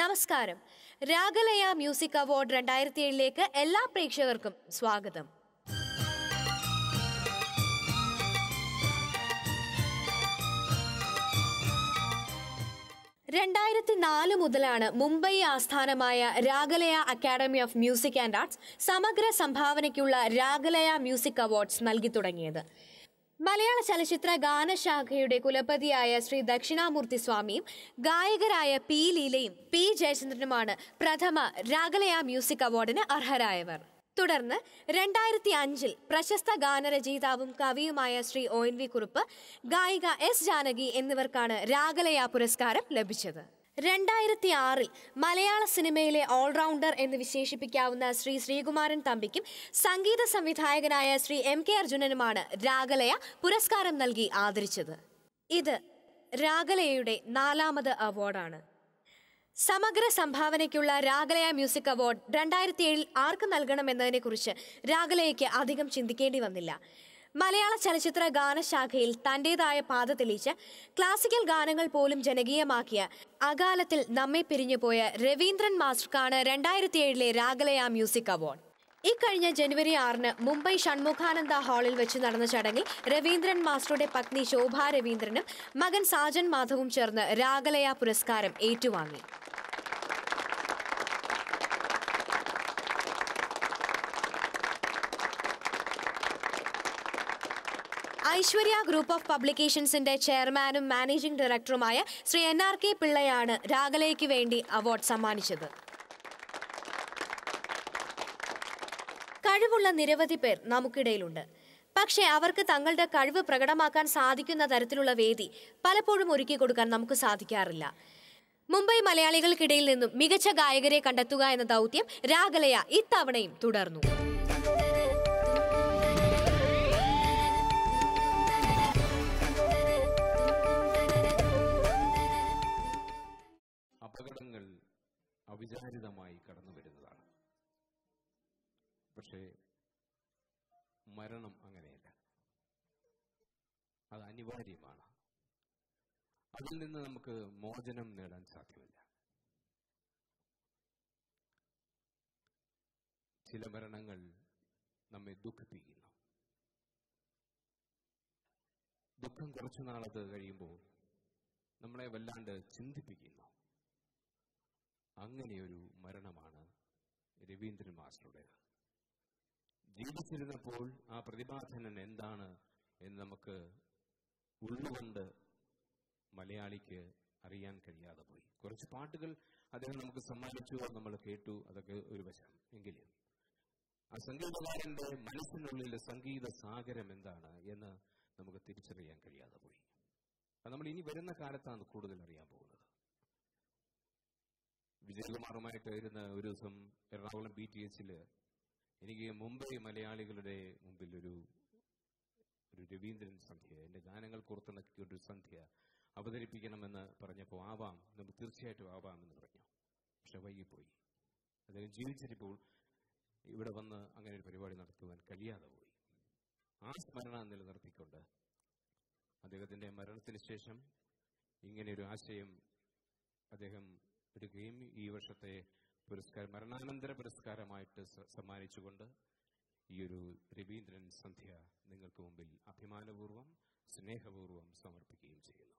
നമസ്കാരം Ragalaya music award രണ്ടായിരത്തി ഏഴിലേക്ക് എല്ലാ പ്രേക്ഷകർക്കും സ്വാഗതം രണ്ടായിരത്തി നാല് മുതലാണ് മുംബൈ ആസ്ഥാനമായ Ragalaya academy of music and arts സമഗ്ര സംഭാവനയ്ക്കുള്ള രാഗലയ മ്യൂസിക് അവാർഡ്സ് നൽകി തുടങ്ങിയത് മലയാള ചലച്ചിത്ര ഗാനശാഖയുടെ കുലപതിയായ ശ്രീ ദക്ഷിണാമൂർത്തി സ്വാമിയും ഗായകരായ പി ലീലയും പി ജയചന്ദ്രനുമാണ് പ്രഥമ രാഗലയ മ്യൂസിക് അവാർഡിന് അർഹരായവർ തുടർന്ന് രണ്ടായിരത്തി അഞ്ചിൽ പ്രശസ്ത ഗാനരചയിതാവും കവിയുമായ Shri O N V Kurup ഗായിക എസ് ജാനകി എന്നിവർക്കാണ് രാഗലയ പുരസ്കാരം ലഭിച്ചത് രണ്ടായിരത്തി ആറിൽ മലയാള സിനിമയിലെ ഓൾറൗണ്ടർ എന്ന് വിശേഷിപ്പിക്കാവുന്ന ശ്രീ ശ്രീകുമാരൻ തമ്പിക്കും സംഗീത സംവിധായകനായ ശ്രീ എം കെ അർജുനനുമാണ് രാഗലയ പുരസ്കാരം നൽകി ആദരിച്ചത് ഇത് രാഗലയയുടെ നാലാമത് അവാർഡാണ് സമഗ്ര സംഭാവനയ്ക്കുള്ള രാഗലയ മ്യൂസിക് അവാർഡ് രണ്ടായിരത്തി ഏഴിൽ ആർക്ക് നൽകണമെന്നതിനെക്കുറിച്ച് രാഗലയയ്ക്ക് അധികം ചിന്തിക്കേണ്ടി വന്നില്ല മലയാള ചലച്ചിത്ര ഗാനശാഖയിൽ തന്റേതായ പാത തെളിയിച്ച് ക്ലാസിക്കൽ ഗാനങ്ങൾ പോലും ജനകീയമാക്കിയ അകാലത്തിൽ നമ്മെ പിരിഞ്ഞുപോയ രവീന്ദ്രൻ മാസ്റ്റർക്കാണ് രണ്ടായിരത്തി ഏഴിലെ രാഗലയ മ്യൂസിക് അവാർഡ് ഇക്കഴിഞ്ഞ ജനുവരി ആറിന് മുംബൈ ഷൺമുഖാനന്ദ ഹാളിൽ വെച്ച് നടന്ന ചടങ്ങിൽ രവീന്ദ്രൻ മാസ്റ്ററുടെ പത്നി ശോഭ രവീന്ദ്രനും മകൻ സാജൻ മാധവും ചേർന്ന് രാഗലയ പുരസ്കാരം ഏറ്റുവാങ്ങി ഐശ്വര്യ ഗ്രൂപ്പ് ഓഫ് പബ്ലിക്കേഷൻസിന്റെ ചെയർമാനും മാനേജിംഗ് ഡയറക്ടറുമായ ശ്രീ എൻ ആർ കെ പിള്ളയാണ് രാഗലയ്ക്ക് വേണ്ടി അവാർഡ് സമ്മാനിച്ചത് കഴിവുള്ള നിരവധി പേർ നമുക്കിടയിലുണ്ട് പക്ഷേ അവർക്ക് തങ്ങളുടെ കഴിവ് പ്രകടമാക്കാൻ സാധിക്കുന്ന തരത്തിലുള്ള വേദി പലപ്പോഴും ഒരുക്കി കൊടുക്കാൻ നമുക്ക് സാധിക്കാറില്ല മുംബൈ മലയാളികൾക്കിടയിൽ നിന്നും മികച്ച ഗായകരെ കണ്ടെത്തുക എന്ന ദൗത്യം രാഗലയ ഇത്തവണയും തുടർന്നു അപകടങ്ങൾ അവിചാരിതമായി കടന്നു വരുന്നതാണ് പക്ഷേ മരണം അങ്ങനെയല്ല അത് അനിവാര്യമാണ് അതിൽ നിന്ന് നമുക്ക് മോചനം നേടാൻ സാധ്യമല്ല ചില മരണങ്ങൾ നമ്മെ ദുഃഖിപ്പിക്കുന്നു ദുഃഖം കുറച്ചു നാളത് കഴിയുമ്പോൾ നമ്മളെ വല്ലാണ്ട് ചിന്തിപ്പിക്കുന്നു അങ്ങനെയൊരു മരണമാണ് രവീന്ദ്രൻ മാസ്റ്ററുടേത് ജീവിച്ചിരുന്നപ്പോൾ ആ പ്രതിഭാധനൻ എന്താണ് എന്ന് നമുക്ക് ഉള്ളുകൊണ്ട് മലയാളിക്ക് അറിയാൻ കഴിയാതെ പോയി കുറച്ച് പാട്ടുകൾ അദ്ദേഹം നമുക്ക് സമ്മാനിച്ചു അത് നമ്മൾ കേട്ടു അതൊക്കെ ഒരു വശം എങ്കിലും ആ സംഗീതകാരന്റെ മനസ്സിനുള്ളിലെ സംഗീത സാഗരം എന്താണ് എന്ന് നമുക്ക് തിരിച്ചറിയാൻ കഴിയാതെ പോയി അത് നമ്മൾ ഇനി വരുന്ന കാലത്താണ് കൂടുതൽ അറിയാൻ പോകുന്നത് വിജയകുമാറുമായിട്ട് ഇരുന്ന ഒരു ദിവസം എറണാകുളം ബി ടി എച്ചില് എനിക്ക് മുംബൈ മലയാളികളുടെ മുമ്പിൽ ഒരു ഒരു രവീന്ദ്രൻ സന്ധ്യ എന്റെ ഗാനങ്ങൾ കോർത്തിണക്കിയ ഒരു സന്ധ്യ അവതരിപ്പിക്കണമെന്ന് പറഞ്ഞപ്പോൾ ആവാം നമുക്ക് തീർച്ചയായിട്ടും ആവാം എന്ന് പറഞ്ഞു പക്ഷെ വൈകിപ്പോയി അദ്ദേഹം ജീവിച്ചിരിപ്പോൾ ഇവിടെ വന്ന് അങ്ങനെ ഒരു പരിപാടി നടത്തുവാൻ കഴിയാതെ പോയി ആ സ്മരണ നിലനിർത്തിക്കൊണ്ട് അദ്ദേഹത്തിന്റെ മരണത്തിന് ശേഷം ഇങ്ങനെ ഒരു ആശയം അദ്ദേഹം എടുക്കുകയും ഈ വർഷത്തെ പുരസ്കാരം മരണാനന്തര പുരസ്കാരമായിട്ട് സ- സമ്മാനിച്ചുകൊണ്ട് ഈ ഒരു രവീന്ദ്രൻ സന്ധ്യ നിങ്ങൾക്ക് മുമ്പിൽ അഭിമാനപൂർവ്വം സ്നേഹപൂർവ്വം സമർപ്പിക്കുകയും ചെയ്യുന്നു